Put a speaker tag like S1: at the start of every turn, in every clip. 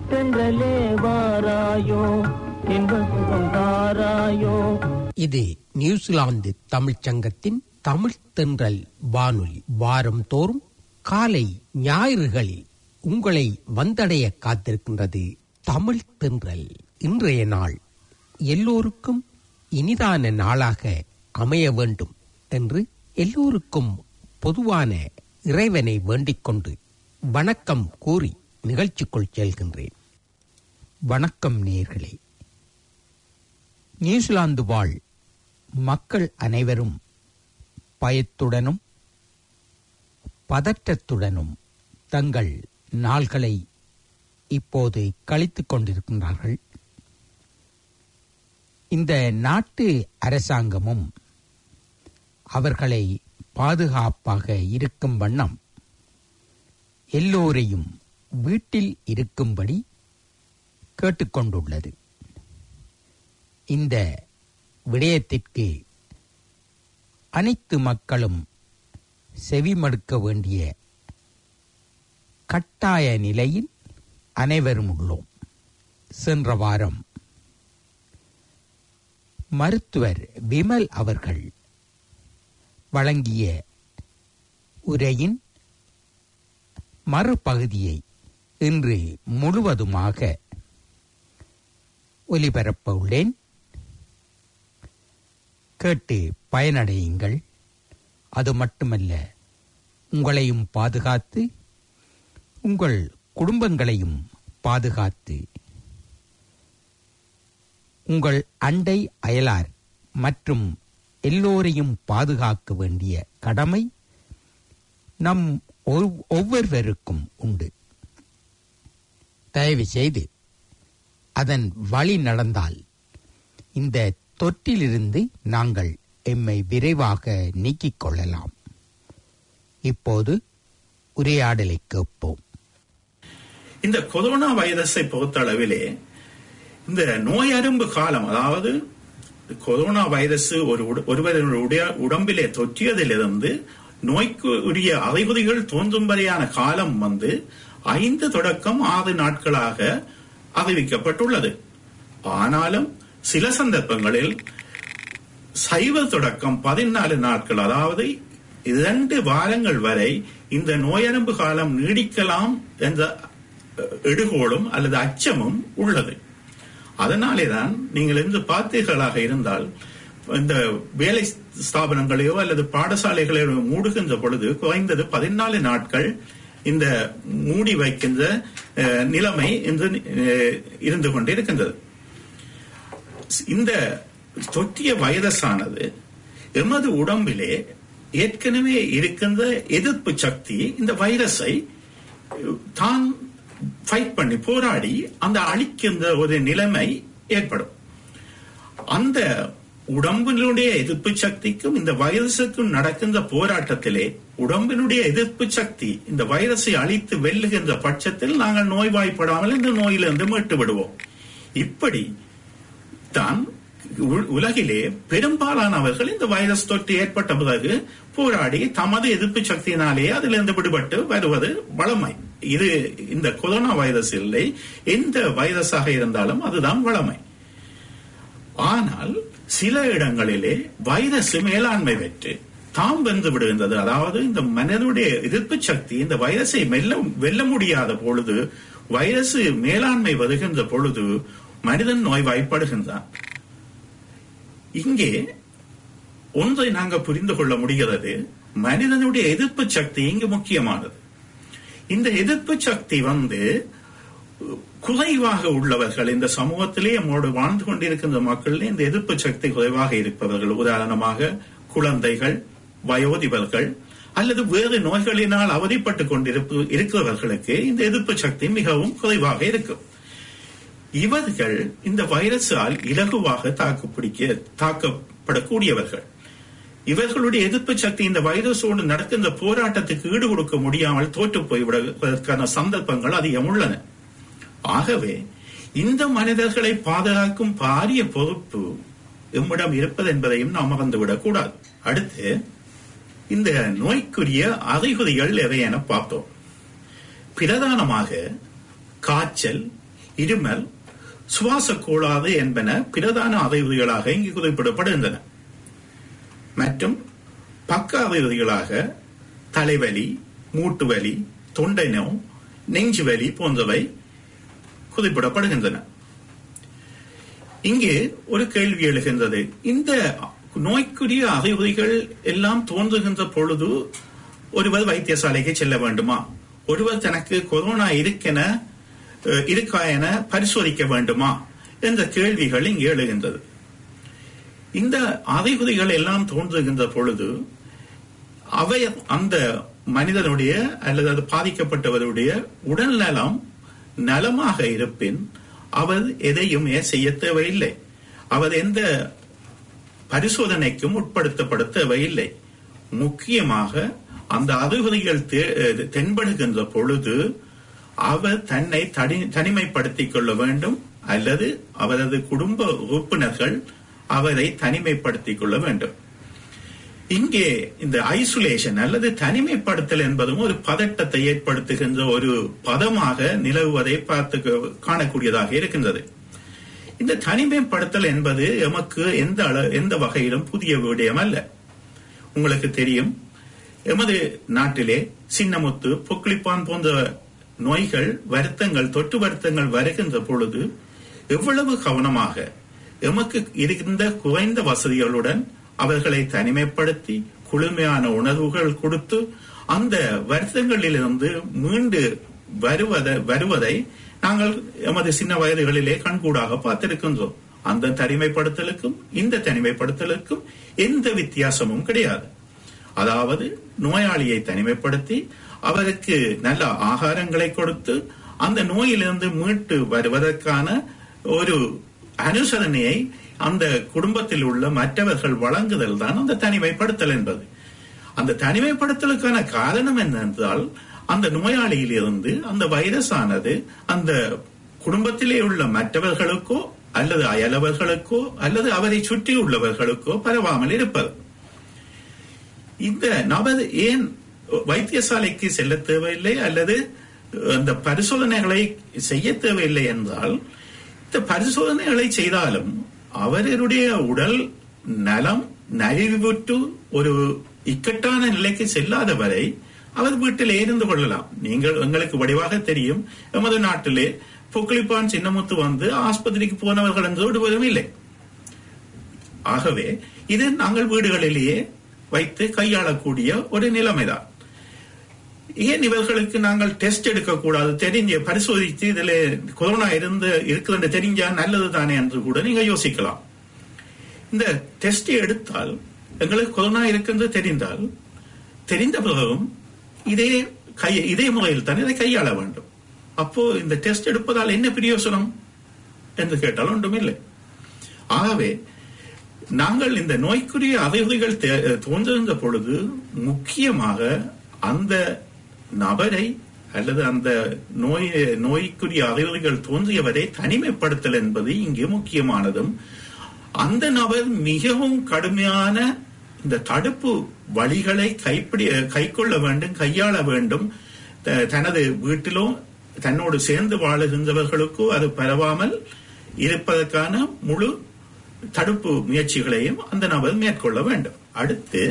S1: தென்றலே வாராயோ இன்ப சுகம் தாராயோ
S2: இது நியூசிலாந்து தமிழ்ச் சங்கத்தின் தமிழ் தென்றல் வானொலி வாரம் தோறும் காலை ஞாயிறுகளில் உங்களை வந்தடைய காத்திருக்கின்றது தமிழ் தென்றல் இன்றைய நாள் எல்லோருக்கும் இனிதான நாளாக அமைய வேண்டும் என்று எல்லோருக்கும் பொதுவான இறைவனை வேண்டிக் கொண்டு வணக்கம் கூறி நிகழ்ச்சிக்குள் செல்கின்றேன் வணக்கம் நேர்களே நியூசிலாந்து வாழ் மக்கள் அனைவரும் பயத்துடனும் பதற்றத்துடனும் தங்கள் நாள்களை இப்போது கழித்துக் கொண்டிருக்கின்றார்கள் இந்த நாட்டு அரசாங்கமும் அவர்களை பாதுகாப்பாக இருக்கும் வண்ணம் எல்லோரையும் வீட்டில் இருக்கும்படி கேட்டுக்கொண்டுள்ளது இந்த விடயத்திற்கு அனைத்து மக்களும் செவிமடுக்க வேண்டிய கட்டாய நிலையில் அனைவரும் உள்ளோம் சென்ற வாரம் மருத்துவர் விமல் அவர்கள் வழங்கிய உரையின் மறுபகுதியை இன்று முழுவதுமாக ஒலிபரப்ப உள்ளேன் கேட்டு பயனடையுங்கள் அது மட்டுமல்ல உங்களையும் பாதுகாத்து உங்கள் குடும்பங்களையும் பாதுகாத்து உங்கள் அண்டை அயலார் மற்றும் எல்லோரையும் பாதுகாக்க வேண்டிய கடமை நம் ஒவ்- ஒவ்வொருவருக்கும் உண்டு தயவு செய்து அதன் வழி நடந்தால் இந்த தொற்றிலிருந்து நாங்கள் எம்மை விரைவாக நீக்கிக் கொள்ளலாம் இப்போது உரையாடலை கேட்போம்
S3: இந்த கொரோனா வைரஸை பொறுத்தளவிலே இந்த நோய் அரும்பு காலம் அதாவது கொரோனா வைரஸ் ஒரு உட- ஒருவருடைய உடம்பிலே தொற்றியதிலிருந்து நோய்க்கு உரிய அறிகுறிகள் தோன்றும் வரையான காலம் வந்து ஐந்து தொடக்கம் ஆறு நாட்களாக அறிவிக்கப்பட்டுள்ளது ஆனாலும் சில சந்தர்ப்பங்களில் சைவ தொடக்கம் பதினாலு நாட்கள் அதாவது இரண்டு வாரங்கள் வரை இந்த நோயரம்பு காலம் நீடிக்கலாம் என்ற அஹ், எடுகோளும் அல்லது அச்சமும் உள்ளது அதனாலேதான் நீங்கள் இன்று பார்த்தீர்களாக இருந்தால் இந்த வேலை ஸ்தாபனங்களையோ அல்லது பாடசாலைகளையோ மூடுகின்ற பொழுது குறைந்தது பதினாலு நாட்கள் இந்த மூடி வைக்கின்ற அஹ், நிலைமை இன்று அஹ், இருந்து கொண்டிருக்கின்றது இந்த தொற்றிய வைரஸானது எமது உடம்பிலே ஏற்கனவே இருக்கின்ற எதிர்ப்பு சக்தி இந்த வைரஸை தான் ஃபைட் பண்ணி போராடி அந்த அழிக்கின்ற ஒரு நிலைமை ஏற்படும் அந்த உடம்பினுடைய எதிர்ப்பு சக்திக்கும் இந்த வைரஸுக்கும் நடக்கின்ற போராட்டத்திலே உடம்பினுடைய எதிர்ப்பு சக்தி இந்த வைரஸை அழித்து வெல்லுகின்ற பட்சத்தில் நாங்கள் நோய்வாய்ப்படாமல் இந்த நோயிலிருந்து மீட்டு விடுவோம் இப்படி தான் உ- உலகிலே பெரும்பாலானவர்கள் இந்த வைரஸ் தொற்று ஏற்பட்ட பிறகு போராடி தமது எதிர்ப்பு சக்தியினாலேயே அதிலிருந்து விடுபட்டு வருவது வளமை இது இந்த கொரோனா வைரஸ் இல்லை எந்த வைரஸாக இருந்தாலும் அதுதான் வளமை ஆனால் சில இடங்களிலே வைரஸ் மேலாண்மை பெற்று தாம் வென்று விடுகின்றது அதாவது இந்த மனிதனுடைய எதிர்ப்பு சக்தி இந்த வைரஸை மெல்ல வெல்ல முடியாத பொழுது வைரஸ் மேலாண்மை வருகின்ற பொழுது மனிதன் நோய்வாய்ப்படுகின்றான் இங்கே ஒன்றை நாங்க புரிந்து கொள்ள முடிகிறது மனிதனுடைய எதிர்ப்பு சக்தி இங்கு முக்கியமானது இந்த எதிர்ப்பு சக்தி வந்து குறைவாக உள்ளவர்கள் இந்த சமூகத்திலே நம்மோடு வாழ்ந்து கொண்டிருக்கின்ற மக்களிலே இந்த எதிர்ப்பு சக்தி குறைவாக இருப்பவர்கள் உதாரணமாக குழந்தைகள் வயோதிபர்கள் அல்லது வேறு நோய்களினால் அவதிப்பட்டுக் கொண்டிருப்பு இருக்கிறவர்களுக்கு இந்த எதிர்ப்பு சக்தி மிகவும் குறைவாக இருக்கும் இவர்கள் இந்த வைரஸால் இலகுவாக தாக்குப்பிடிக்க தாக்கப்படக்கூடியவர்கள் இவர்களுடைய எதிர்ப்பு சக்தி இந்த வைரஸோடு நடக்கின்ற போராட்டத்துக்கு ஈடு கொடுக்க முடியாமல் தோற்று போய்விடுவதற்கான சந்தர்ப்பங்கள் அதிகம் உள்ளன ஆகவே இந்த மனிதர்களை பாதுகாக்கும் பாரிய பொறுப்பு எம்மிடம் இருப்பது என்பதையும் நாம் மறந்துவிடக் கூடாது அடுத்து இந்த நோய்க்குரிய அறிகுறிகள் எவை என பார்த்தோம் பிரதானமாக காய்ச்சல் இருமல் சுவாச கோளாறு என்பன பிரதான அறிகுறிகளாக இங்கு குறிப்பிடப்படுகின்றன மற்றும் பக்க அறிகுறிகளாக தலைவலி மூட்டு வலி தொண்டை நோய் நெஞ்சு வலி போன்றவை குறிப்பிடப்படுகின்றன இங்கே ஒரு கேள்வி எழுகின்றது இந்த நோய்க்குரிய அறிகுறிகள் எல்லாம் தோன்றுகின்ற பொழுது ஒருவர் வைத்தியசாலைக்கு செல்ல வேண்டுமா ஒருவர் தனக்கு கொரோனா இருக்கென அஹ், இருக்கா என பரிசோதிக்க வேண்டுமா என்ற கேள்விகள் இங்கே எழுகின்றது இந்த அறிகுறிகள் எல்லாம் தோன்றுகின்ற பொழுது அவை அந்த மனிதனுடைய அல்லது அது பாதிக்கப்பட்டவருடைய உடல் நலம் நலமாக இருப்பின் அவர் எதையுமே செய்ய தேவையில்லை அவர் எந்த பரிசோதனைக்கும் உட்படுத்தப்பட தேவையில்லை முக்கியமாக அந்த அறிகுறிகள் தே- தென்படுகின்ற பொழுது அவர் தன்னை தனி- தனிமைப்படுத்திக் கொள்ள வேண்டும் அல்லது அவரது குடும்ப உறுப்பினர்கள் அவரை தனிமைப்படுத்திக் கொள்ள வேண்டும் இங்கே இந்த ஐசோலேஷன் அல்லது தனிமைப்படுத்தல் என்பதும் ஒரு பதட்டத்தை ஏற்படுத்துகின்ற ஒரு பதமாக நிலவுவதை பார்த்து காணக்கூடியதாக இருக்கின்றது இந்த தனிமைப்படுத்தல் என்பது எமக்கு எந்த அள எந்த வகையிலும் புதிய விடயம் அல்ல உங்களுக்கு தெரியும் எமது நாட்டிலே சின்னமுத்து பொக்லிப்பான் போன்ற நோய்கள் வருத்தங்கள் தொற்று வருத்தங்கள் வருகின்ற பொழுது எவ்வளவு கவனமாக எமக்கு இருந்த குறைந்த வசதிகளுடன் அவர்களை தனிமைப்படுத்தி குளுமையான உணர்வுகள் கொடுத்து அந்த வருத்தங்களிலிருந்து மீண்டு வருவத வருவதை நாங்கள் எமது சின்ன வயதுகளிலே கண்கூடாக பார்த்திருக்கின்றோம் அந்த தனிமைப்படுத்தலுக்கும் இந்த தனிமைப்படுத்தலுக்கும் எந்த வித்தியாசமும் கிடையாது அதாவது நோயாளியை தனிமைப்படுத்தி அவருக்கு நல்ல ஆகாரங்களை கொடுத்து அந்த நோயிலிருந்து மீட்டு வருவதற்கான ஒரு அனுசரணையை அந்த குடும்பத்தில் உள்ள மற்றவர்கள் வழங்குதல் தான் அந்த தனிமைப்படுத்தல் என்பது அந்த தனிமைப்படுத்தலுக்கான காரணம் என்னென்றால் அந்த நோயாளியிலிருந்து அந்த வைரஸ் ஆனது அந்த குடும்பத்திலே உள்ள மற்றவர்களுக்கோ அல்லது அயலவர்களுக்கோ அல்லது அவரை சுற்றி உள்ளவர்களுக்கோ பரவாமல் இருப்பது இந்த நபர் ஏன் வைத்தியசாலைக்கு செல்ல தேவையில்லை அல்லது அந்த பரிசோதனைகளை செய்ய தேவையில்லை என்றால் இந்த பரிசோதனைகளை செய்தாலும் அவர்களுடைய உடல் நலம் நலிவுற்று ஒரு இக்கட்டான நிலைக்கு செல்லாத வரை அவர் வீட்டிலே இருந்து கொள்ளலாம் நீங்கள் எங்களுக்கு வடிவாக தெரியும் எமது நாட்டிலே பொக்லிப்பான் சின்னமுத்து வந்து ஆஸ்பத்திரிக்கு போனவர்கள் என்று ஒருவரும் இல்லை ஆகவே இது நாங்கள் வீடுகளிலேயே வைத்து கையாளக்கூடிய ஒரு நிலைமைதான் ஏன் இவர்களுக்கு நாங்கள் டெஸ்ட் எடுக்கக்கூடாது தெரிஞ்ச பரிசோதித்து இதுல கொரோனா இருந்து இருக்குதுன்னு தெரிஞ்சா நல்லது தானே என்று கூட நீங்க யோசிக்கலாம் இந்த டெஸ்ட் எடுத்தால் எங்களுக்கு கொரோனா இருக்குன்னு தெரிந்தால் தெரிந்த பிறகும் இதே கை இதே முறையில் தான் இதை கையாள வேண்டும் அப்போ இந்த டெஸ்ட் எடுப்பதால் என்ன பிரயோசனம் என்று கேட்டால் ஒன்றுமில்லை ஆகவே நாங்கள் இந்த நோய்க்குரிய அறிகுறிகள் தே- தோன்றுகின்ற பொழுது முக்கியமாக அந்த நபரை அல்லது அந்த நோய் நோய்க்குரிய அறிகுறிகள் தோன்றியவரை தனிமைப்படுத்தல் என்பது இங்கு முக்கியமானதும் அந்த நபர் மிகவும் கடுமையான இந்த தடுப்பு வழிகளை கைப்பிடி கைக்கொள்ள வேண்டும் கையாள வேண்டும் த- தனது வீட்டிலோ தன்னோடு சேர்ந்து வாழுகின்றவர்களுக்கோ அது பரவாமல் இருப்பதற்கான முழு தடுப்பு முயற்சிகளையும் அந்த நபர் மேற்கொள்ள வேண்டும் அடுத்து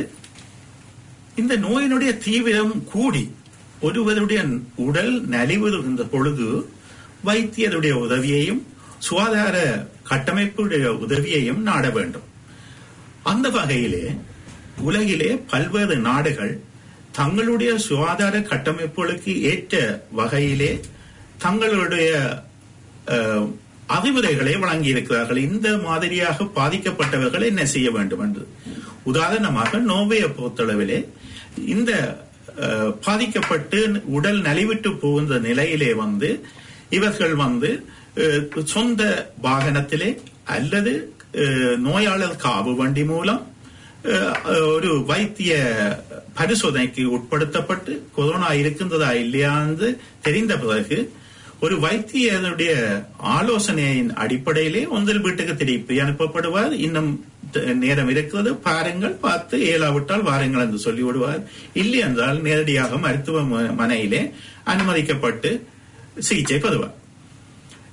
S3: இந்த நோயினுடைய தீவிரம் கூடி ஒருவருடைய உடல் நலிவுகின்ற பொழுது வைத்தியருடைய உதவியையும் சுகாதார கட்டமைப்புடைய உதவியையும் நாட வேண்டும் அந்த வகையிலே உலகிலே பல்வேறு நாடுகள் தங்களுடைய சுகாதார கட்டமைப்புகளுக்கு ஏற்ற வகையிலே தங்களுடைய அஹ், அறிவுரைகளை வழங்கியிருக்கிறார்கள் இந்த மாதிரியாக பாதிக்கப்பட்டவர்கள் என்ன செய்ய வேண்டும் என்று உதாரணமாக நோவையை பொறுத்தளவிலே இந்த அஹ், பாதிக்கப்பட்டு உடல் நலிவிட்டு போகின்ற நிலையிலே வந்து இவர்கள் வந்து அஹ், சொந்த வாகனத்திலே அல்லது அஹ், நோயாளர் காவு வண்டி மூலம் அஹ், ஒரு வைத்திய பரிசோதனைக்கு உட்படுத்தப்பட்டு கொரோனா இருக்கின்றதா இல்லையா என்று தெரிந்த பிறகு ஒரு வைத்தியருடைய ஆலோசனையின் அடிப்படையிலே உங்கள் வீட்டுக்கு திருப்பி அனுப்பப்படுவார் இன்னும் த- நேரம் இருக்கிறது பாருங்கள் பார்த்து இயலாவிட்டால் வாருங்கள் என்று சொல்லி விடுவார் இல்லை என்றால் நேரடியாக மருத்துவமனையிலே அனுமதிக்கப்பட்டு சிகிச்சை பெறுவார்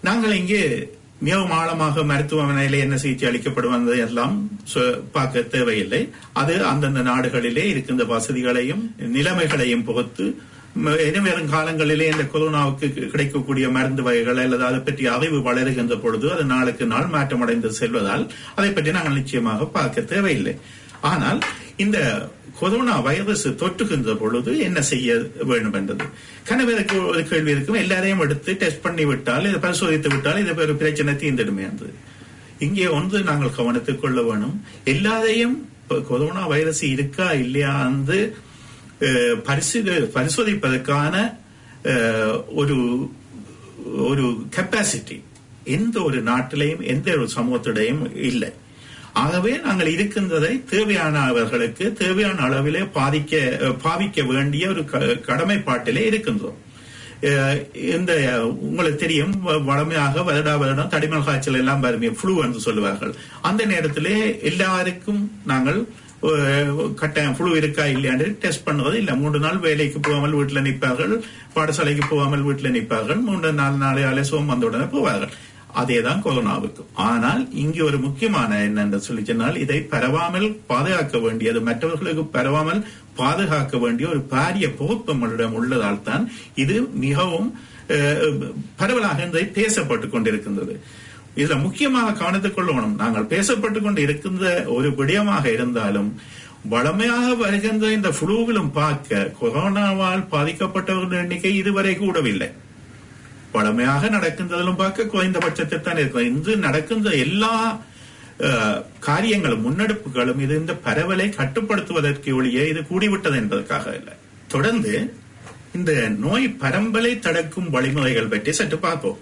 S3: நாங்கள் இங்கே மிகவும் ஆழமாக மருத்துவமனையில என்ன சிகிச்சை அளிக்கப்படுவது எல்லாம் சொ- பார்க்க தேவையில்லை அது அந்தந்த நாடுகளிலே இருக்கின்ற வசதிகளையும் நிலைமைகளையும் பொறுத்து ம- இனிவரும் காலங்களிலே இந்த கொரோனாவுக்கு கி- கிடைக்கக்கூடிய மருந்து வகைகள் அல்லது அதை பற்றி அறிவு வளருகின்ற பொழுது அது நாளுக்கு நாள் மாற்றமடைந்து செல்வதால் அதை பற்றி நாங்கள் நிச்சயமாக பார்க்க தேவையில்லை ஆனால் இந்த கொரோனா வைரஸ் தொற்றுகின்ற பொழுது என்ன செய்ய வேண்டும் என்றது கணவருக்கு ஒரு கேள்வி இருக்கும் எல்லாரையும் எடுத்து டெஸ்ட் பண்ணி விட்டால் இதை பரிசோதித்து விட்டால் இது ஒரு பிரச்சனை தீர்ந்திடுமே என்று இங்கே ஒன்று நாங்கள் கவனத்துக் கொள்ள வேணும் எல்லாரையும் இப்ப கொரோனா வைரஸ் இருக்கா இல்லையா என்று அஹ், பரிசீல பரிசோதிப்பதற்கான அஹ், ஒரு ஒரு கெப்பாசிட்டி எந்த ஒரு நாட்டிலையும் எந்த ஒரு சமூகத்திடையும் இல்லை ஆகவே நாங்கள் இருக்கின்றதை தேவையானவர்களுக்கு தேவையான அளவிலே பாதிக்க அஹ், பாவிக்க வேண்டிய ஒரு க- கடமைப்பாட்டிலே இருக்கின்றோம் அஹ், இந்த உங்களுக்கு தெரியும் வ- வழமையாக வருடா வருடம் தடிமல் காய்ச்சல் எல்லாம் வருமே ஃப்ளூ என்று சொல்லுவார்கள் அந்த நேரத்திலே எல்லாருக்கும் நாங்கள் அஹ், கட்டாயம் ஃப்ளூ இருக்கா இல்லையாண்டு டெஸ்ட் பண்ணுவது இல்லை மூன்று நாள் வேலைக்கு போகாமல் வீட்டில் நிற்பார்கள் பாடசாலைக்கு போகாமல் வீட்டில் நிற்பார்கள் மூன்று நாலு நாளை அலசுவம் வந்த உடனே போவார்கள் அதேதான் கொரோனாவுக்கு ஆனால் இங்கு ஒரு முக்கியமான என்னென்று சொல்லி சொன்னால் இதை பரவாமல் பாதுகாக்க வேண்டியது மற்றவர்களுக்கு பரவாமல் பாதுகாக்க வேண்டிய ஒரு பாரிய பொறுப்பு நம்மளிடம் உள்ளதால் தான் இது மிகவும் அஹ், பரவலாக இதை பேசப்பட்டுக் கொண்டிருக்கின்றது இதுல முக்கியமாக கவனத்துக் கொள்ளணும் நாங்கள் பேசப்பட்டுக் கொண்டு இருக்கின்ற ஒரு விடயமாக இருந்தாலும் வளமையாக வருகின்ற இந்த புழுவிலும் பார்க்க கொரோனாவால் பாதிக்கப்பட்டவர்கள் எண்ணிக்கை இதுவரை கூடவில்லை வளமையாக நடக்கின்றதிலும் பார்க்க குறைந்தபட்சத்தில் தான் இருக்கும் இன்று நடக்கின்ற எல்லா அஹ், காரியங்களும் முன்னெடுப்புகளும் இது இந்த பரவலை கட்டுப்படுத்துவதற்கு ஒழிய இது கூடிவிட்டது என்பதற்காக இல்லை தொடர்ந்து இந்த நோய் பரம்பலை தடுக்கும் வழிமுறைகள் பற்றி சற்று பார்ப்போம்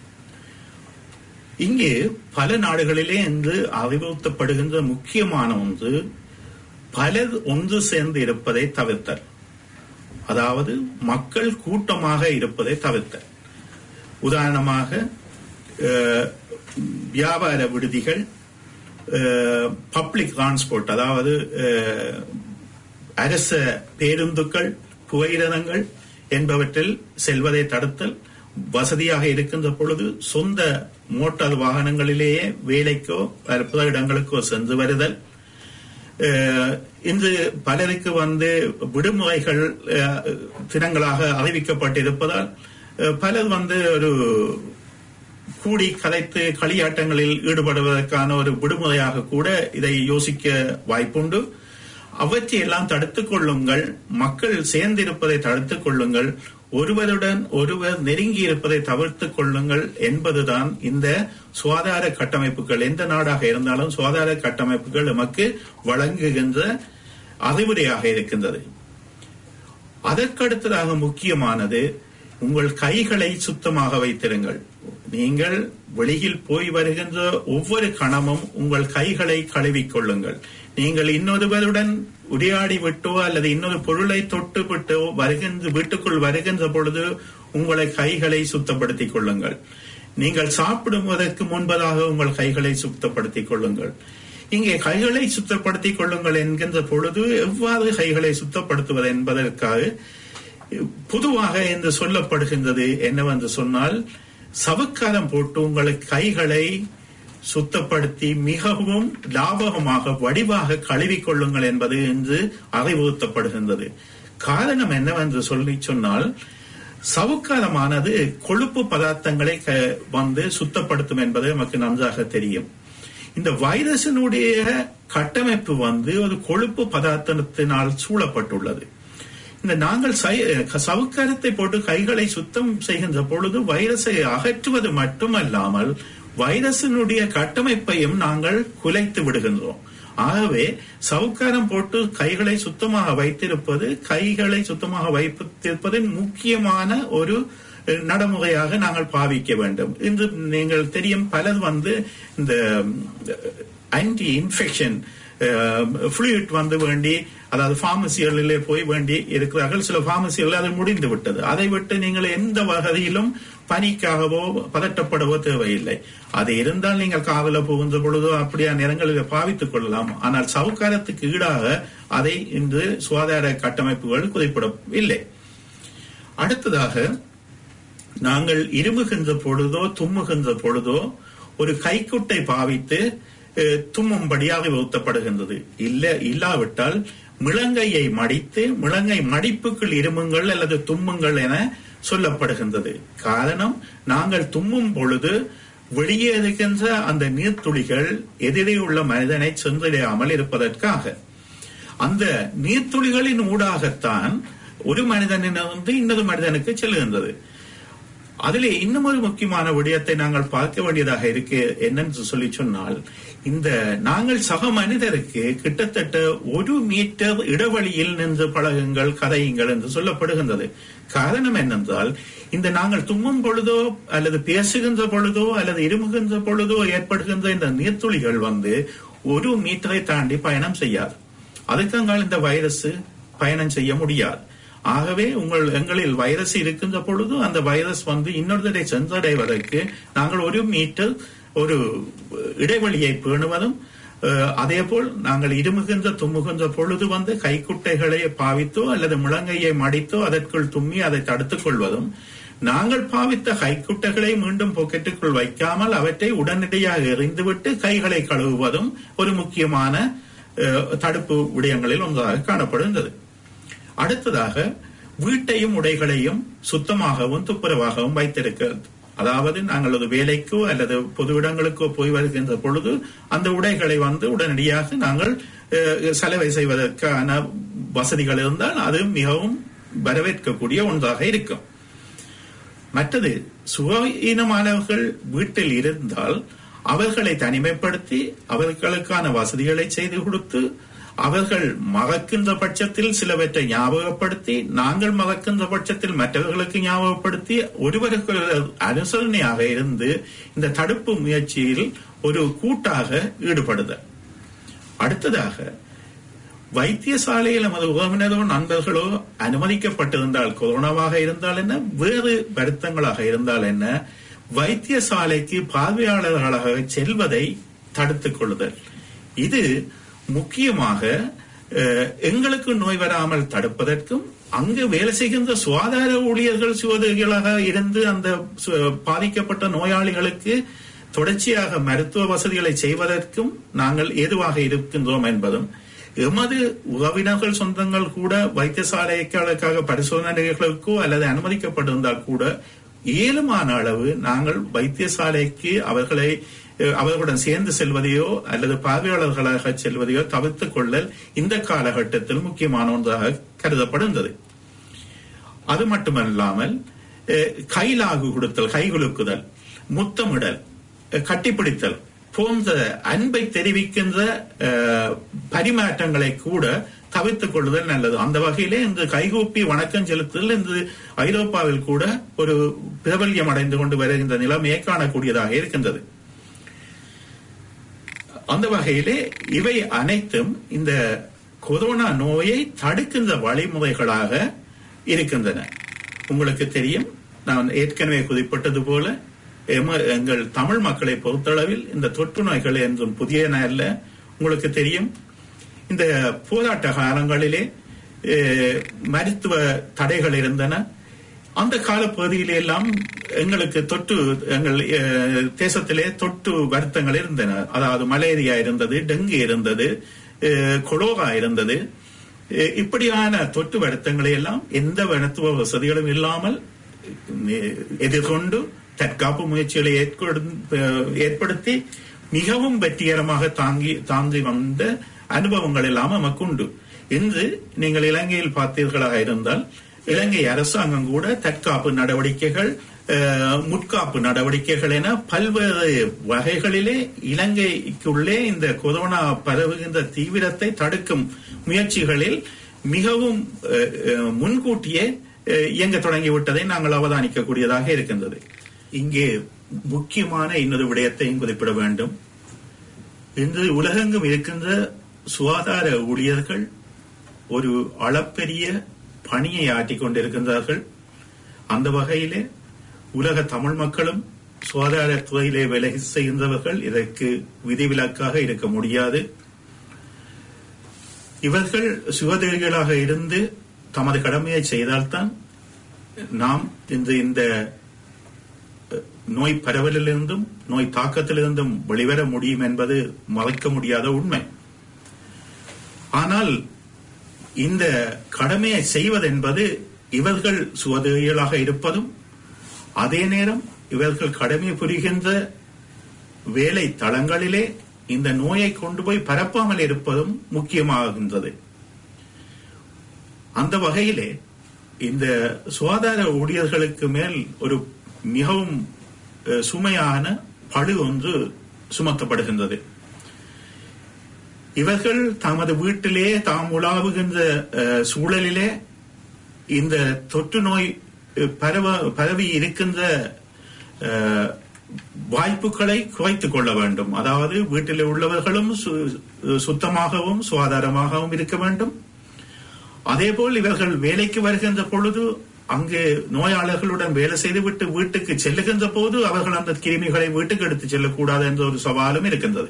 S3: இங்கே பல நாடுகளிலே இன்று அறிவுறுத்தப்படுகின்ற முக்கியமான ஒன்று பலர் ஒன்று சேர்ந்து இருப்பதை தவிர்த்தல் அதாவது மக்கள் கூட்டமாக இருப்பதை தவிர்த்தல் உதாரணமாக அஹ், வியாபார விடுதிகள் பப்ளிக் டிரான்ஸ்போர்ட் அதாவது அஹ், அரச பேருந்துகள் புகையிரதங்கள் என்பவற்றில் செல்வதை தடுத்தல் வசதியாக இருக்கின்ற பொழுது சொந்த மோட்டார் வாகனங்களிலேயே வேலைக்கோ வேறு பிற இடங்களுக்கோ சென்று வருதல் அஹ், இன்று பலருக்கு வந்து விடுமுறைகள் அஹ், தினங்களாக அறிவிக்கப்பட்டிருப்பதால் அஹ், பலர் வந்து ஒரு கூடி கலைத்து களியாட்டங்களில் ஈடுபடுவதற்கான ஒரு விடுமுறையாக கூட இதை யோசிக்க வாய்ப்புண்டு அவற்றையெல்லாம் தடுத்துக் கொள்ளுங்கள் மக்கள் சேர்ந்திருப்பதை தடுத்துக் கொள்ளுங்கள் ஒருவருடன் ஒருவர் நெருங்கி இருப்பதை தவிர்த்துக் கொள்ளுங்கள் என்பதுதான் இந்த சுகாதார கட்டமைப்புகள் எந்த நாடாக இருந்தாலும் சுகாதார கட்டமைப்புகள் நமக்கு வழங்குகின்ற அறிவுரையாக இருக்கின்றது அதற்கடுத்ததாக முக்கியமானது உங்கள் கைகளை சுத்தமாக வைத்திருங்கள் நீங்கள் வெளியில் போய் வருகின்ற ஒவ்வொரு கணமும் உங்கள் கைகளை கழுவிக் கொள்ளுங்கள் நீங்கள் இன்னொருவருடன் உரையாடி விட்டோ அல்லது இன்னொரு பொருளை தொட்டு விட்டோ வருகின்ற வீட்டுக்குள் வருகின்ற பொழுது உங்களை கைகளை சுத்தப்படுத்திக் கொள்ளுங்கள் நீங்கள் சாப்பிடுவதற்கு முன்பதாக உங்கள் கைகளை சுத்தப்படுத்திக் கொள்ளுங்கள் இங்கே கைகளை சுத்தப்படுத்திக் கொள்ளுங்கள் என்கின்ற பொழுது எவ்வாறு கைகளை சுத்தப்படுத்துவது என்பதற்காக பொதுவாக என்று சொல்லப்படுகின்றது என்னவென்று சொன்னால் சவுக்காரம் போட்டு உங்கள் கைகளை சுத்தப்படுத்தி மிகவும் லாபகமாக வடிவாக கழுவிக் கொள்ளுங்கள் என்பது என்று அறிவுறுத்தப்படுகின்றது காரணம் என்னவென்று சொல்லி சொன்னால் சவுக்காரமானது கொழுப்பு பதார்த்தங்களை க- வந்து சுத்தப்படுத்தும் என்பது நமக்கு நன்றாக தெரியும் இந்த வைரஸினுடைய கட்டமைப்பு வந்து ஒரு கொழுப்பு பதார்த்தத்தினால் சூழப்பட்டுள்ளது இந்த நாங்கள் சை- சவுக்காரத்தை போட்டு கைகளை சுத்தம் செய்கின்ற பொழுது வைரஸை அகற்றுவது மட்டுமல்லாமல் வைரஸினுடைய கட்டமைப்பையும் நாங்கள் குலைத்து விடுகின்றோம் ஆகவே சவுக்காரம் போட்டு கைகளை சுத்தமாக வைத்திருப்பது கைகளை சுத்தமாக வைத்திருப்பதின் முக்கியமான ஒரு அஹ், நடைமுறையாக நாங்கள் பாவிக்க வேண்டும் இன்று நீங்கள் தெரியும் பலர் வந்து இந்த ஆன்டி இன்ஃபெக்ஷன் ஃப்ளூயிட் வந்து வேண்டி அதாவது பார்மசிகளிலே போய் வேண்டி இருக்கிறார்கள் சில பார்மசிகள் அது முடிந்து விட்டது அதை விட்டு நீங்கள் எந்த வகையிலும் பனிக்காகவோ பதட்டப்படவோ தேவையில்லை அது இருந்தால் நீங்கள் காவல புகுந்த பொழுதோ அப்படியா நேரங்களில் பாவித்துக் கொள்ளலாம் ஆனால் சவுக்காரத்துக்கு ஈடாக அதை இன்று சுகாதார கட்டமைப்புகள் குறிப்பிடவில்லை அடுத்ததாக நாங்கள் இருமுகின்ற பொழுதோ தும்முகின்ற பொழுதோ ஒரு கைக்குட்டை பாவித்து அஹ், தும்மும்படி அறிவுறுத்தப்படுகின்றது இல்ல இல்லாவிட்டால் மிளங்கையை மடித்து மிளங்கை மடிப்புக்குள் இருமுங்கள் அல்லது தும்முங்கள் என சொல்லப்படுகின்றது காரணம் நாங்கள் தும்மும் பொழுது வெளியே இருக்கின்ற அந்த நீர்த்துளிகள் எதிரே உள்ள மனிதனை சென்றடையாமல் இருப்பதற்காக அந்த நீர்த்துளிகளின் ஊடாகத்தான் ஒரு மனிதனிலிருந்து இன்னொரு மனிதனுக்கு செல்லுகின்றது அதிலே இன்னும் ஒரு முக்கியமான விடயத்தை நாங்கள் பார்க்க வேண்டியதாக இருக்கு என்னன்னு சொல்லி சொன்னால் இந்த நாங்கள் சக மனிதருக்கு கிட்டத்தட்ட ஒரு மீட்டர் இடைவெளியில் நின்று பழகுங்கள் கதையுங்கள் என்று சொல்லப்படுகின்றது காரணம் என்னென்றால் இந்த நாங்கள் தும்மும் பொழுதோ அல்லது பேசுகின்ற பொழுதோ அல்லது இருமுகின்ற பொழுதோ ஏற்படுகின்ற இந்த நீர்த்துளிகள் வந்து ஒரு மீட்டரை தாண்டி பயணம் செய்யாது அதுக்கங்கால் இந்த வைரஸ் பயணம் செய்ய முடியாது ஆகவே உங்கள் எங்களில் வைரஸ் இருக்கின்ற பொழுது அந்த வைரஸ் வந்து இன்னொருத்தரை சென்றடைவதற்கு நாங்கள் ஒரு மீட்டர் ஒரு இடைவெளியை பேணுவதும் அஹ், அதேபோல் நாங்கள் இருமுகின்ற தும்முகின்ற பொழுது வந்து கைக்குட்டைகளை பாவித்தோ அல்லது முழங்கையை மடித்தோ அதற்குள் தும்மி அதை தடுத்துக் கொள்வதும் நாங்கள் பாவித்த கைக்குட்டைகளை மீண்டும் பாக்கெட்டுக்குள் வைக்காமல் அவற்றை உடனடியாக எறிந்துவிட்டு கைகளை கழுவுவதும் ஒரு முக்கியமான அஹ், தடுப்பு விடயங்களில் ஒன்றாக காணப்படுகின்றது அடுத்ததாக வீட்டையும் உடைகளையும் சுத்தமாகவும் துப்புரவாகவும் வைத்திருக்கிறது அதாவது நாங்கள் ஒரு வேலைக்கோ அல்லது பொது இடங்களுக்கோ போய் வருகின்ற பொழுது அந்த உடைகளை வந்து உடனடியாக நாங்கள் அஹ், செலவை செய்வதற்கான வசதிகள் இருந்தால் அது மிகவும் வரவேற்கக்கூடிய ஒன்றாக இருக்கும் மற்றது சுகீனமானவர்கள் வீட்டில் இருந்தால் அவர்களை தனிமைப்படுத்தி அவர்களுக்கான வசதிகளை செய்து கொடுத்து அவர்கள் மறக்கின்ற பட்சத்தில் சிலவற்றை ஞாபகப்படுத்தி நாங்கள் மறக்கின்ற பட்சத்தில் மற்றவர்களுக்கு ஞாபகப்படுத்தி ஒருவருக்கு ஒருவர் அனுசரணையாக இருந்து இந்த தடுப்பு முயற்சியில் ஒரு கூட்டாக ஈடுபடுதல் அடுத்ததாக வைத்தியசாலையில் நமது உறவினரோ நண்பர்களோ அனுமதிக்கப்பட்டிருந்தால் கொரோனாவாக இருந்தால் என்ன வேறு வருத்தங்களாக இருந்தால் என்ன வைத்தியசாலைக்கு பார்வையாளர்களாக செல்வதை தடுத்துக் கொள்ளுதல் இது முக்கியமாக அஹ், எங்களுக்கு நோய் வராமல் தடுப்பதற்கும் அங்கு வேலை செய்கின்ற சுகாதார ஊழியர்கள் சுவதிகளாக இருந்து அந்த சு- பாதிக்கப்பட்ட நோயாளிகளுக்கு தொடர்ச்சியாக மருத்துவ வசதிகளை செய்வதற்கும் நாங்கள் ஏதுவாக இருக்கின்றோம் என்பதும் எமது உறவினர்கள் சொந்தங்கள் கூட வைத்தியசாலைகளுக்காக பரிசோதனைகளுக்கோ அல்லது அனுமதிக்கப்பட்டிருந்தால் கூட இயலுமான அளவு நாங்கள் வைத்தியசாலைக்கு அவர்களை அஹ், அவர்களுடன் சேர்ந்து செல்வதையோ அல்லது பார்வையாளர்களாக செல்வதையோ தவிர்த்துக் கொள்ளல் இந்த காலகட்டத்தில் முக்கியமான ஒன்றாக கருதப்படுகின்றது அது மட்டுமல்லாமல் அஹ், கைலாகு கொடுத்தல் கைகுலுக்குதல் முத்தமிடல் அஹ், கட்டிப்பிடித்தல் போன்ற அன்பை தெரிவிக்கின்ற அஹ், பரிமாற்றங்களை கூட தவிர்த்துக் கொள்ளுதல் நல்லது அந்த வகையிலே இந்த கைகூப்பி வணக்கம் செலுத்துதல் இந்த ஐரோப்பாவில் கூட ஒரு பிரபல்யம் அடைந்து கொண்டு வருகின்ற நிலைமையை காணக்கூடியதாக இருக்கின்றது அந்த வகையிலே இவை அனைத்தும் இந்த கொரோனா நோயை தடுக்கின்ற வழிமுறைகளாக இருக்கின்றன உங்களுக்கு தெரியும் நான் ஏற்கனவே குறிப்பிட்டது போல எம- எங்கள் தமிழ் மக்களை பொறுத்தளவில் இந்த தொற்று நோய்கள் என்றும் புதியன அல்ல உங்களுக்கு தெரியும் இந்த போராட்ட காலங்களிலே அஹ், மருத்துவ தடைகள் இருந்தன அந்த காலப்பகுதியிலே எல்லாம் எங்களுக்கு தொற்று எங்கள் அஹ், தேசத்திலே தொற்று வருத்தங்கள் இருந்தன அதாவது மலேரியா இருந்தது டெங்கு இருந்தது அஹ், கொலோரா இருந்தது அஹ், இப்படியான தொற்று வருத்தங்களை எல்லாம் எந்த மருத்துவ வசதிகளும் இல்லாமல் அஹ், எதிர்கொண்டு தற்காப்பு முயற்சிகளை ஏற்கொடு- அஹ், ஏற்படுத்தி மிகவும் வெற்றிகரமாக தாங்கி தாங்கி வந்த அனுபவங்கள் எல்லாம் நமக்கு உண்டு இன்று நீங்கள் இலங்கையில் பார்த்தீர்களாக இருந்தால் இலங்கை அரசாங்கம் கூட தற்காப்பு நடவடிக்கைகள் அஹ், முற்காப்பு நடவடிக்கைகள் என பல்வேறு வகைகளிலே இலங்கைக்குள்ளே இந்த கொரோனா பரவுகின்ற தீவிரத்தை தடுக்கும் முயற்சிகளில் மிகவும் அஹ், அஹ், முன்கூட்டியே அஹ், இயங்க தொடங்கிவிட்டதை நாங்கள் அவதானிக்கக்கூடியதாக இருக்கின்றது இங்கே முக்கியமான இன்னொரு விடயத்தையும் குறிப்பிட வேண்டும் இன்று உலகெங்கும் இருக்கின்ற சுகாதார ஊழியர்கள் ஒரு அளப்பெரிய பணியை ஆற்றிக் கொண்டிருக்கின்றார்கள் அந்த வகையிலே உலக தமிழ் மக்களும் சுகாதாரத்துறையிலே வேலை செய்கின்றவர்கள் இதற்கு விதிவிலக்காக இருக்க முடியாது இவர்கள் சுகதேவிகளாக இருந்து தமது கடமையை செய்தால்தான் நாம் இன்று இந்த நோய் பரவலிலிருந்தும் நோய் தாக்கத்திலிருந்தும் வெளிவர முடியும் என்பது மறைக்க முடியாத உண்மை ஆனால் இந்த கடமையை செய்வதென்பது இவர்கள் சுவதைகளாக இருப்பதும் அதே நேரம் இவர்கள் கடமை புரிகின்ற வேலை தளங்களிலே இந்த நோயை கொண்டு போய் பரப்பாமல் இருப்பதும் முக்கியமாகின்றது அந்த வகையிலே இந்த சுகாதார ஊழியர்களுக்கு மேல் ஒரு மிகவும் அஹ், சுமையான பழு ஒன்று சுமத்தப்படுகின்றது இவர்கள் தமது வீட்டிலே தாம் உலாவுகின்ற அஹ், சூழலிலே இந்த தொற்று நோய் அஹ், பரவ பரவி இருக்கின்ற அஹ், வாய்ப்புகளை குறைத்துக் கொள்ள வேண்டும் அதாவது வீட்டில் உள்ளவர்களும் சு- சுத்தமாகவும் சுகாதாரமாகவும் இருக்க வேண்டும் அதேபோல் இவர்கள் வேலைக்கு வருகின்ற பொழுது அங்கு நோயாளர்களுடன் வேலை செய்துவிட்டு வீட்டுக்கு செல்லுகின்ற போது அவர்கள் அந்த கிருமிகளை வீட்டுக்கு எடுத்து செல்லக்கூடாது என்ற ஒரு சவாலும் இருக்கின்றது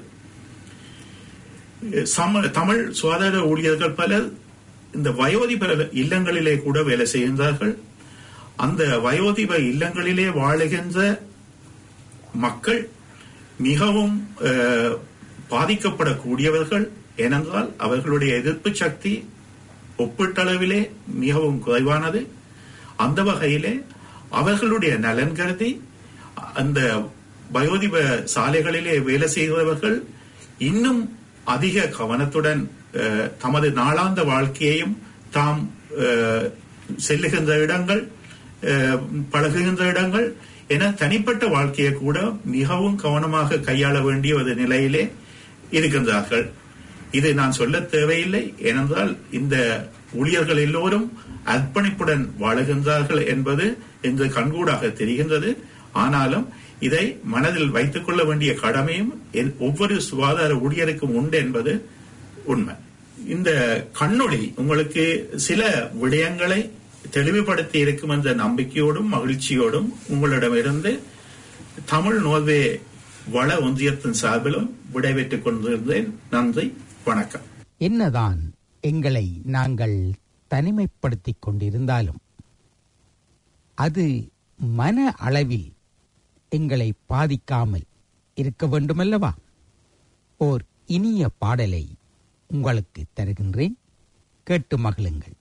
S3: சம- தமிழ் சுகாதார ஊழியர்கள் பலர் இந்த வயோதிப இல்லங்களிலே கூட வேலை செய்கின்றார்கள் அந்த வயோதிப இல்லங்களிலே வாழுகின்ற மக்கள் மிகவும் அஹ், பாதிக்கப்படக்கூடியவர்கள் ஏனென்றால் அவர்களுடைய எதிர்ப்பு சக்தி ஒப்பீட்டளவிலே மிகவும் குறைவானது அந்த வகையிலே அவர்களுடைய நலன் கருதி அந்த வயோதிப சாலைகளிலே வேலை செய்கிறவர்கள் இன்னும் அதிக கவனத்துடன் அஹ், தமது நாளாந்த வாழ்க்கையையும் தாம் அஹ், செல்லுகின்ற இடங்கள் அஹ், பழகுகின்ற இடங்கள் என தனிப்பட்ட வாழ்க்கையை கூட மிகவும் கவனமாக கையாள வேண்டிய ஒரு நிலையிலே இருக்கின்றார்கள் இது நான் சொல்ல தேவையில்லை ஏனென்றால் இந்த ஊழியர்கள் எல்லோரும் அர்ப்பணிப்புடன் வாழுகின்றார்கள் என்பது இன்று கண்கூடாக தெரிகின்றது ஆனாலும் இதை மனதில் வைத்துக் கொள்ள வேண்டிய கடமையும் எல்- ஒவ்வொரு சுகாதார ஊழியருக்கும் உண்டு என்பது உண்மை இந்த கண்ணொளி உங்களுக்கு சில விடயங்களை தெளிவுபடுத்தி இருக்கும் என்ற நம்பிக்கையோடும் மகிழ்ச்சியோடும் உங்களிடமிருந்து தமிழ் நோர்வே வள ஒன்றியத்தின் சார்பிலும் விடைபெற்றுக் கொண்டிருந்தேன் நன்றி வணக்கம்
S2: என்னதான் எங்களை நாங்கள் தனிமைப்படுத்திக் கொண்டிருந்தாலும் அது மன அளவில் எங்களை பாதிக்காமல் இருக்க வேண்டுமல்லவா ஓர் இனிய பாடலை உங்களுக்கு தருகின்றேன் கேட்டு மகிழுங்கள்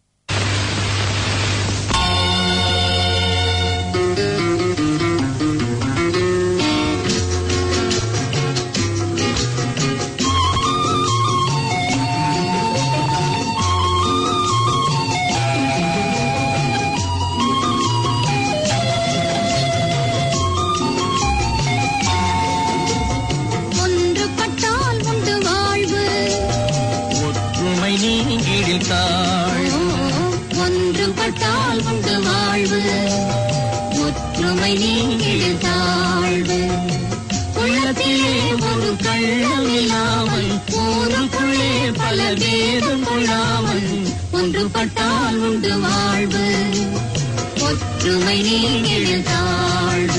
S4: ஒன்றுபட்டால் உண்டு வாழ்வு
S1: ஒற்றுமை நீங்கிடில் தாழ்
S4: ஒன்றுபட்டால் உண்டு வாழ்வு ஒற்றுமை நீங்கிடு தாழ்வு உள்ளத்திலே ஒரு கள்ளம் இல்லாமல் ஊருக்குள்ளே பல வேதம் கொள்ளாமல் ஒன்றுபட்டால் உண்டு வாழ்வு ஒற்றுமை நீங்கிடு தாழ்வு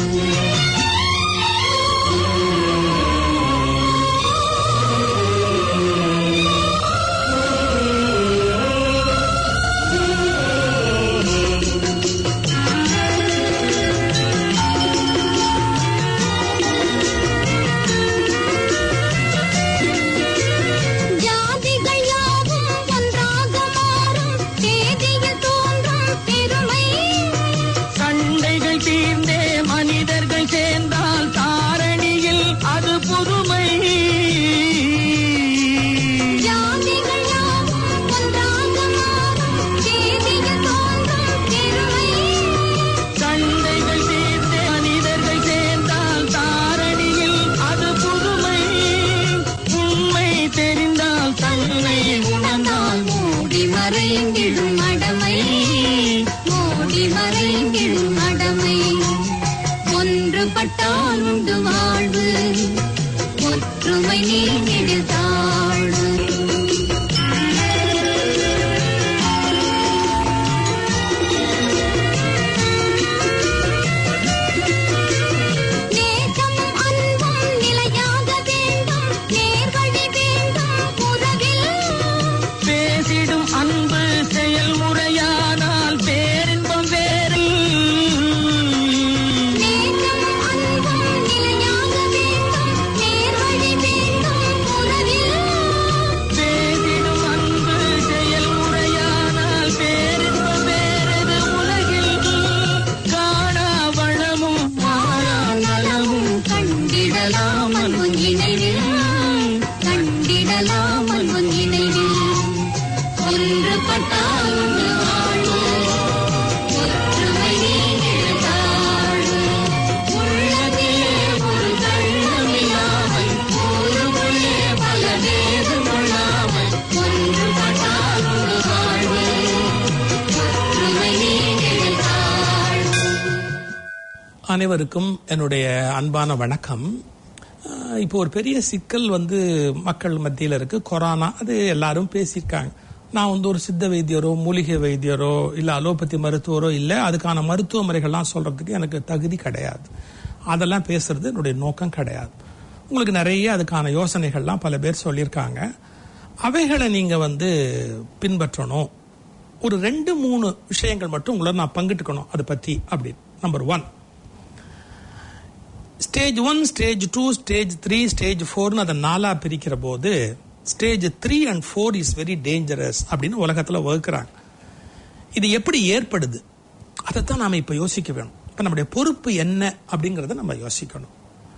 S4: ஜாதிகள் யாவும் ஒன்றாக மாறும் தேதியில் தோன்றும் பெருமை
S1: சண்டைகள் தீர்ந்தே
S4: கண்டிடலாம் அன்பும் இணைவில் கண்டிடலாம் அன்பும் இணைவில் ஒன்றுபட்டால் உண்டு வாழ்வு ஒற்றுமை நீங்கிடும் தாழ்வு உள்ளத்திலே ஒரு கள்ளமில்லாமல் ஊருக்குள்ளே பல வேதம் கொள்ளாமல் ஒன்றுபட்டால் உண்டு வாழ்வு ஒற்றுமை நீங்கிடும் தாழ்வு
S5: அனைவருக்கும் என்னுடைய அன்பான வணக்கம் அஹ் இப்போ ஒரு பெரிய சிக்கல் வந்து மக்கள் மத்தியில் இருக்கு கொரோனா அது எல்லாரும் பேசியிருக்காங்க நான் வந்து ஒரு சித்த வைத்தியரோ மூலிகை வைத்தியரோ இல்ல அலோபதி மருத்துவரோ இல்ல அதுக்கான மருத்துவ முறைகள்லாம் சொல்றதுக்கு எனக்கு தகுதி கிடையாது அதெல்லாம் பேசுறது என்னுடைய நோக்கம் கிடையாது உங்களுக்கு நிறைய அதுக்கான யோசனைகள்லாம் பல பேர் சொல்லியிருக்காங்க அவைகளை நீங்க வந்து பின்பற்றணும் ஒரு ரெண்டு மூணு விஷயங்கள் மட்டும் உங்களை நான் பங்கிட்டுக்கணும் அதை பத்தி அப்படின்னு number one stage one stage two stage three stage ஃபோர்னு அதை நாலா பிரிக்கிற போது stage three and four is very dangerous அப்படின்னு உலகத்துல வகுக்கிறாங்க இது எப்படி ஏற்படுது அதைத்தான் நாம இப்ப யோசிக்க வேணும் இப்ப நம்முடைய பொறுப்பு என்ன அப்படிங்கறத நம்ம யோசிக்கணும்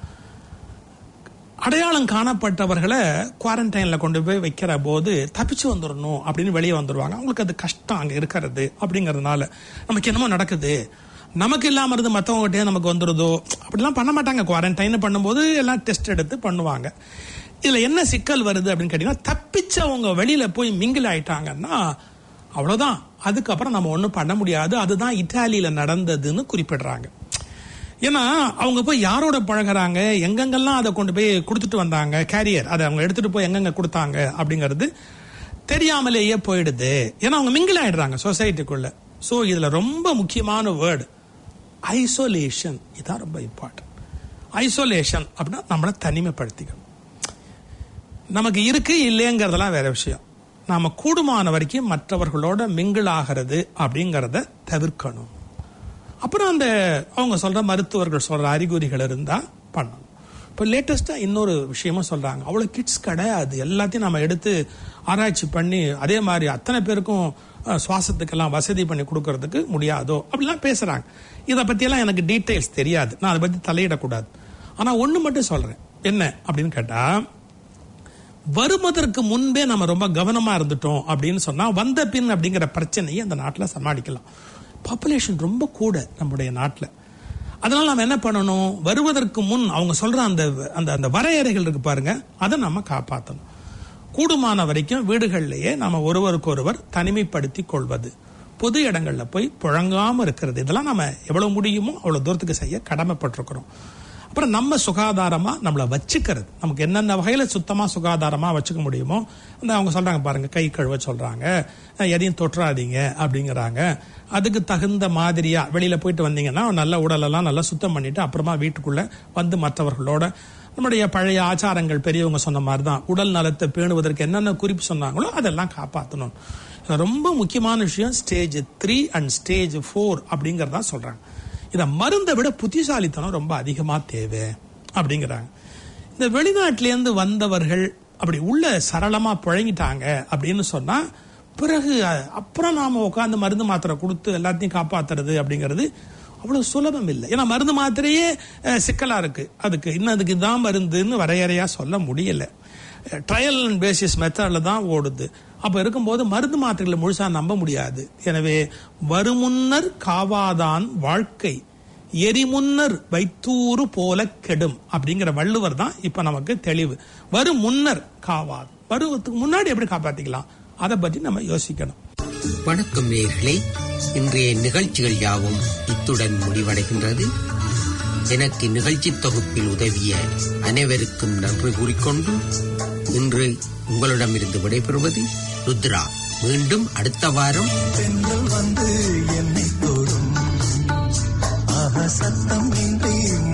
S5: அடையாளம் காணப்பட்டவர்களை குவாரண்டைன்ல கொண்டு போய் வைக்கிற போது தப்பிச்சு வந்துடணும் அப்படின்னு வெளியே வந்துருவாங்க அவங்களுக்கு அது கஷ்டம் அங்க இருக்கிறது அப்படிங்கறதுனால நமக்கு என்னமோ நடக்குது நமக்கு இல்லாம இருந்து மத்தவங்ககிட்டயே நமக்கு வந்துருதோ அப்படிலாம் பண்ண மாட்டாங்க குவாரண்டைன் பண்ணும்போது எல்லாம் டெஸ்ட் எடுத்து பண்ணுவாங்க இதுல என்ன சிக்கல் வருது அப்படின்னு கேட்டீங்கன்னா தப்பிச்சவங்க வெளியில போய் மிங்கில் ஆயிட்டாங்கன்னா அவ்வளவுதான் அதுக்கப்புறம் நம்ம ஒண்ணும் பண்ண முடியாது அதுதான் இத்தாலியில நடந்ததுன்னு குறிப்பிடுறாங்க ஏன்னா அவங்க போய் யாரோட பழகுறாங்க எங்கெங்கெல்லாம் அதை கொண்டு போய் கொடுத்துட்டு வந்தாங்க கேரியர் அதை அவங்க எடுத்துட்டு போய் எங்கெங்க கொடுத்தாங்க அப்படிங்கிறது தெரியாமலேயே போயிடுது ஏன்னா அவங்க மிங்கிள் ஆயிடுறாங்க சொசைட்டிக்குள்ள சோ இதுல ரொம்ப முக்கியமான வேர்டு ஐசோலேஷன் இதான் ரொம்ப இம்பார்ட்டன்ட் ஐசோலேஷன் அப்படின்னா நம்மளை தனிமைப்படுத்திக்கணும் நமக்கு இருக்கு இல்லைங்கிறதெல்லாம் வேற விஷயம் நாம கூடுமான வரைக்கும் மற்றவர்களோட மிங்கிள் ஆகிறது அப்படிங்கறத தவிர்க்கணும் அப்புறம் அந்த அவங்க சொல்ற மருத்துவர்கள் சொல்ற அறிகுறிகள் இருந்தா பண்ணணும் இப்போ லேட்டஸ்டா இன்னொரு விஷயமும் சொல்றாங்க அவ்வளவு கிட்ஸ் கிடையாது எல்லாத்தையும் நம்ம எடுத்து ஆராய்ச்சி பண்ணி அதே மாதிரி அத்தனை பேருக்கும் அஹ், சுவாசத்துக்கெல்லாம் வசதி பண்ணி கொடுக்கறதுக்கு முடியாதோ அப்படிலாம் பேசுறாங்க இதை பத்தியெல்லாம் எனக்கு டீட்டெயில்ஸ் தெரியாது நான் அதை பத்தி தலையிடக்கூடாது ஆனா ஒண்ணு மட்டும் சொல்றேன் என்ன அப்படின்னு கேட்டா வருவதற்கு முன்பே நம்ம ரொம்ப கவனமா இருந்துட்டோம் அப்படின்னு சொன்னா வந்த பின் அப்படிங்கிற பிரச்சனையை அந்த நாட்டில் சமாளிக்கலாம் பாப்புலேஷன் ரொம்ப கூட நம்முடைய நாட்டில் அதனால நம்ம என்ன பண்ணணும் வருவதற்கு முன் அவங்க சொல்ற அந்த அந்த அந்த வரையறைகள் இருக்கு பாருங்க அதை நம்ம காப்பாற்றணும் கூடுமான வரைக்கும் வீடுகள்லயே நம்ம ஒருவருக்கு ஒருவர் தனிமைப்படுத்தி கொள்வது பொது இடங்கள்ல போய் புழங்காம இருக்கிறது இதெல்லாம் நம்ம எவ்வளவு முடியுமோ அவ்வளவு தூரத்துக்கு செய்ய கடமைப்பட்டிருக்கிறோம் அப்புறம் நம்ம சுகாதாரமா நம்மளை வச்சுக்கிறது நமக்கு என்னென்ன வகையில சுத்தமா சுகாதாரமா வச்சுக்க முடியுமோ அந்த அவங்க சொல்றாங்க பாருங்க கை கழுவ சொல்றாங்க அஹ் எதையும் தொற்றாதீங்க அப்படிங்கிறாங்க அதுக்கு தகுந்த மாதிரியா வெளியில போயிட்டு வந்தீங்கன்னா நல்ல உடலெல்லாம் நல்லா சுத்தம் பண்ணிட்டு அப்புறமா வீட்டுக்குள்ள வந்து மற்றவர்களோட நம்முடைய பழைய ஆச்சாரங்கள் பெரியவங்க சொன்ன மாதிரி தான் உடல் நலத்தை பேணுவதற்கு என்னென்ன குறிப்பு சொன்னாங்களோ அதெல்லாம் காப்பாற்றணும் இதுல ரொம்ப முக்கியமான விஷயம் stage three and stage four அப்படிங்கறதா சொல்றாங்க இத மருந்தை விட புத்திசாலித்தனம் ரொம்ப அதிகமா தேவை அப்படிங்கிறாங்க இந்த வெளிநாட்டில இருந்து வந்தவர்கள் அப்படி உள்ள சரளமா புழங்கிட்டாங்க அப்படின்னு சொன்னா பிறகு அ- அப்புறம் நாம உட்காந்து மருந்து மாத்திரை கொடுத்து எல்லாத்தையும் காப்பாத்துறது அப்படிங்கிறது அவ்வளவு சுலபம் இல்லை ஏன்னா மருந்து மாத்திரையே அஹ், சிக்கலா இருக்கு அதுக்கு இன்னும் அதுக்கு இதான் மருந்துன்னு வரையறையா சொல்ல முடியல ட்ரையல் அண்ட் பேசிஸ் மெத்தட்ல தான் ஓடுது அப்ப இருக்கும்போது மருந்து மாத்திரைகளை முழுசா நம்ப முடியாது எனவே வருமுன்னர் காவாதான் வாழ்க்கை எரிமுன்னர் வைத்தூறு போல கெடும் அப்படிங்கிற வள்ளுவர் தான் இப்ப நமக்கு தெளிவு வரும் முன்னர் காவாது வருவதுக்கு முன்னாடி எப்படி காப்பாத்திக்கலாம் அதை பற்றி நம்ம யோசிக்கணும்
S6: வணக்கம் நேயர்களே இன்றைய நிகழ்ச்சிகள் யாவும் இத்துடன் முடிவடைகின்றது எனக்கு நிகழ்ச்சி தொகுப்பில் உதவிய அனைவருக்கும் நன்றி கூறிக்கொண்டு இன்று உங்களிடமிருந்து விடைபெறுவது ருத்ரா மீண்டும் அடுத்த வாரம்
S7: பெண்கள் வந்து என்னை தொடும் ஆக சத்தம் இன்றி